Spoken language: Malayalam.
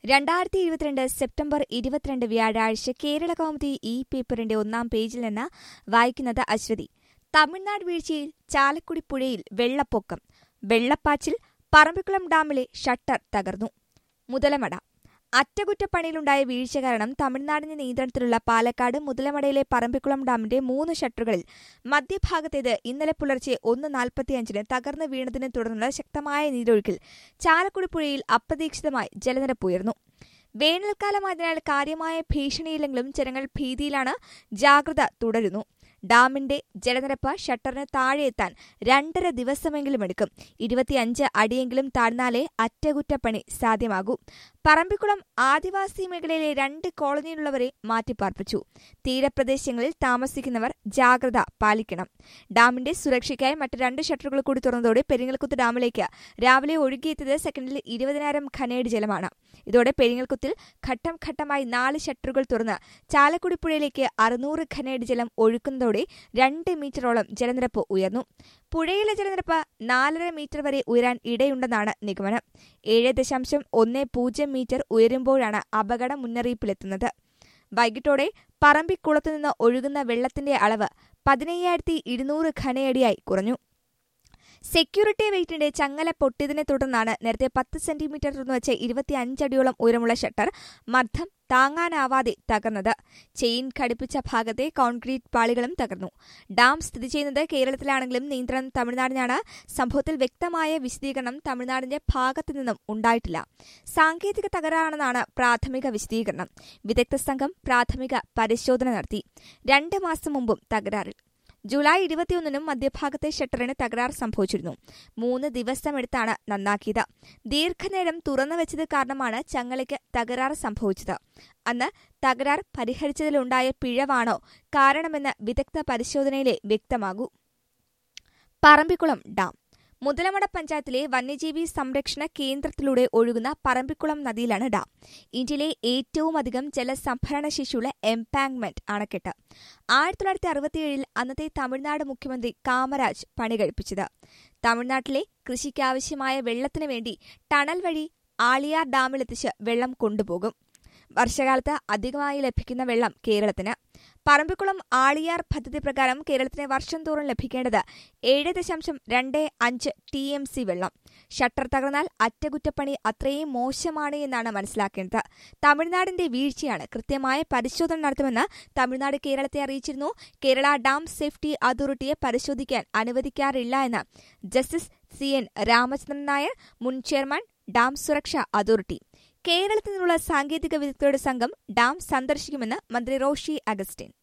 രണ്ടായിരത്തി ഇരുപത്തിരണ്ട് സെപ്റ്റംബർ ഇരുപത്തിരണ്ട് വ്യാഴാഴ്ച കേരള കൗമുദി ഈ പേപ്പറിന്റെ ഒന്നാം പേജിൽ നിന്ന് വായിക്കുന്നത് അശ്വതി തമിഴ്നാട് വീഴ്ചയിൽ ചാലക്കുടി പുഴയിൽ വെള്ളപ്പൊക്കം വെള്ളപ്പാച്ചിൽ പറമ്പിക്കുളം ഡാമിലെ ഷട്ടർ തകർന്നു മുതലമട അറ്റകുറ്റപ്പണിയിലുണ്ടായ വീഴ്ച കാരണം തമിഴ്നാടിന്റെ നിയന്ത്രണത്തിലുള്ള പാലക്കാട് മുതലമടയിലെ പറമ്പിക്കുളം ഡാമിന്റെ മൂന്ന് ഷട്ടറുകളിൽ മധ്യഭാഗത്തേത് ഇന്നലെ പുലർച്ചെ ഒന്ന് നാൽപ്പത്തിയഞ്ചിന് തകർന്നു വീണതിനെ തുടർന്നുള്ള ശക്തമായ നീരൊഴുക്കിൽ ചാലക്കുടി പുഴയിൽ അപ്രതീക്ഷിതമായി ജലനിരപ്പ് ഉയർന്നു വേനൽക്കാലമായതിനാൽ കാര്യമായ ഭീഷണിയില്ലെങ്കിലും ജനങ്ങൾ ഭീതിയിലാണ് ജാഗ്രത തുടരുന്നു ഡാമിന്റെ ജലനിരപ്പ് ഷട്ടറിന് താഴെ എത്താൻ രണ്ടര ദിവസമെങ്കിലും എടുക്കും ഇരുപത്തിയഞ്ച് അടിയെങ്കിലും താഴ്ന്നാലേ അറ്റകുറ്റപ്പണി സാധ്യമാകൂ പറമ്പിക്കുളം ആദിവാസി മേഖലയിലെ രണ്ട് കോളനിയിലുള്ളവരെ മാറ്റിപ്പാർപ്പിച്ചു തീരപ്രദേശങ്ങളിൽ താമസിക്കുന്നവർ ജാഗ്രത പാലിക്കണം ഡാമിന്റെ സുരക്ഷയ്ക്കായി മറ്റ് രണ്ട് ഷട്ടറുകൾ കൂടി തുറന്നതോടെ പെരിങ്ങൽക്കുത്ത് ഡാമിലേക്ക് രാവിലെ ഒഴുകിയെത്തിയത് സെക്കൻഡിൽ ഇരുപതിനായിരം ഖനേഡ് ജലമാണ് ഇതോടെ പെരിങ്ങൽക്കുത്തിൽ ഘട്ടം ഘട്ടമായി നാല് ഷട്ടറുകൾ തുറന്ന് ചാലക്കുടി പുഴയിലേക്ക് അറുന്നൂറ് ഖനേഡ് ജലം ഒഴുക്കുന്നതോടെ രണ്ട് മീറ്ററോളം ജലനിരപ്പ് ഉയർന്നു പുഴയിലെ ജലനിരപ്പ് നാലര മീറ്റർ വരെ ഉയരാൻ ഇടയുണ്ടെന്നാണ് നിഗമനം ഏഴ് ദശാംശം ഒന്ന് പൂജ്യം മീറ്റർ ഉയരുമ്പോഴാണ് അപകട മുന്നറിയിപ്പിലെത്തുന്നത് വൈകിട്ടോടെ പറമ്പിക്കുളത്തുനിന്ന് ഒഴുകുന്ന വെള്ളത്തിന്റെ അളവ് പതിനയ്യായിരത്തി ഇരുന്നൂറ് ഘനയടിയായി കുറഞ്ഞു സെക്യൂരിറ്റി വെയിറ്റിന്റെ ചങ്ങല പൊട്ടിയതിനെ തുടർന്നാണ് നേരത്തെ പത്ത് സെന്റിമീറ്റർ തുറന്നുവച്ച ഇരുപത്തിയഞ്ചടിയോളം ഉയരമുള്ള ഷട്ടർ മർദ്ദം താങ്ങാനാവാതെ തകർന്നത് ചെയിൻ ഘടിപ്പിച്ച ഭാഗത്തെ കോൺക്രീറ്റ് പാളികളും തകർന്നു ഡാം സ്ഥിതി ചെയ്യുന്നത് കേരളത്തിലാണെങ്കിലും നിയന്ത്രണം തമിഴ്നാടിനാണ് സംഭവത്തിൽ വ്യക്തമായ വിശദീകരണം തമിഴ്നാടിന്റെ ഭാഗത്തു നിന്നും ഉണ്ടായിട്ടില്ല സാങ്കേതിക തകരാറാണെന്നാണ് പ്രാഥമിക വിശദീകരണം വിദഗ്ധ സംഘം പ്രാഥമിക പരിശോധന നടത്തി രണ്ട് മാസം മുമ്പും തകരാറിൽ ജൂലൈ ഇരുപത്തിയൊന്നിനും മധ്യഭാഗത്തെ ഷട്ടറിന് തകരാർ സംഭവിച്ചിരുന്നു മൂന്ന് ദിവസമെടുത്താണ് നന്നാക്കിയത് ദീർഘനേരം തുറന്നു വെച്ചത് കാരണമാണ് ചങ്ങലയ്ക്ക് തകരാർ സംഭവിച്ചത് അന്ന് തകരാർ പരിഹരിച്ചതിലുണ്ടായ പിഴവാണോ കാരണമെന്ന് വിദഗ്ധ പരിശോധനയിലെ വ്യക്തമാകൂ പറമ്പിക്കുളം ഡാം മുതലമട പഞ്ചായത്തിലെ വന്യജീവി സംരക്ഷണ കേന്ദ്രത്തിലൂടെ ഒഴുകുന്ന പറമ്പിക്കുളം നദിയിലാണ് ഡാം ഇന്ത്യയിലെ ഏറ്റവും അധികം ജലസംഭരണ ശേഷിയുള്ള എംപാങ്മെന്റ് അണക്കെട്ട് ആയിരത്തി തൊള്ളായിരത്തി അറുപത്തിയേഴിൽ അന്നത്തെ തമിഴ്നാട് മുഖ്യമന്ത്രി കാമരാജ് പണി കഴിപ്പിച്ചത് തമിഴ്നാട്ടിലെ കൃഷിക്കാവശ്യമായ വെള്ളത്തിനു വേണ്ടി ടണൽ വഴി ആളിയാർ ഡാമിലെത്തിച്ച് വെള്ളം കൊണ്ടുപോകും വർഷകാലത്ത് അധികമായി ലഭിക്കുന്ന വെള്ളം കേരളത്തിന് പറമ്പിക്കുളം ആളിയാർ പദ്ധതി പ്രകാരം കേരളത്തിന് വർഷം തോറും ലഭിക്കേണ്ടത് ഏഴ് ദശാംശം രണ്ട് അഞ്ച് ടി എം സി വെള്ളം ഷട്ടർ തകർന്നാൽ അറ്റകുറ്റപ്പണി അത്രയും മോശമാണ് എന്നാണ് മനസ്സിലാക്കേണ്ടത് തമിഴ്നാടിന്റെ വീഴ്ചയാണ് കൃത്യമായ പരിശോധന നടത്തുമെന്ന് തമിഴ്നാട് കേരളത്തെ അറിയിച്ചിരുന്നു കേരള ഡാം സേഫ്റ്റി അതോറിറ്റിയെ പരിശോധിക്കാൻ അനുവദിക്കാറില്ല എന്ന് justice C N Ramachandran Nair മുൻ ചെയർമാൻ ഡാം സുരക്ഷാ അതോറിറ്റി കേരളത്തിൽ നിന്നുള്ള സാങ്കേതിക വിദഗ്ധരുടെ സംഘം ഡാം സന്ദർശിക്കുമെന്ന് മന്ത്രി റോഷി അഗസ്റ്റിൻ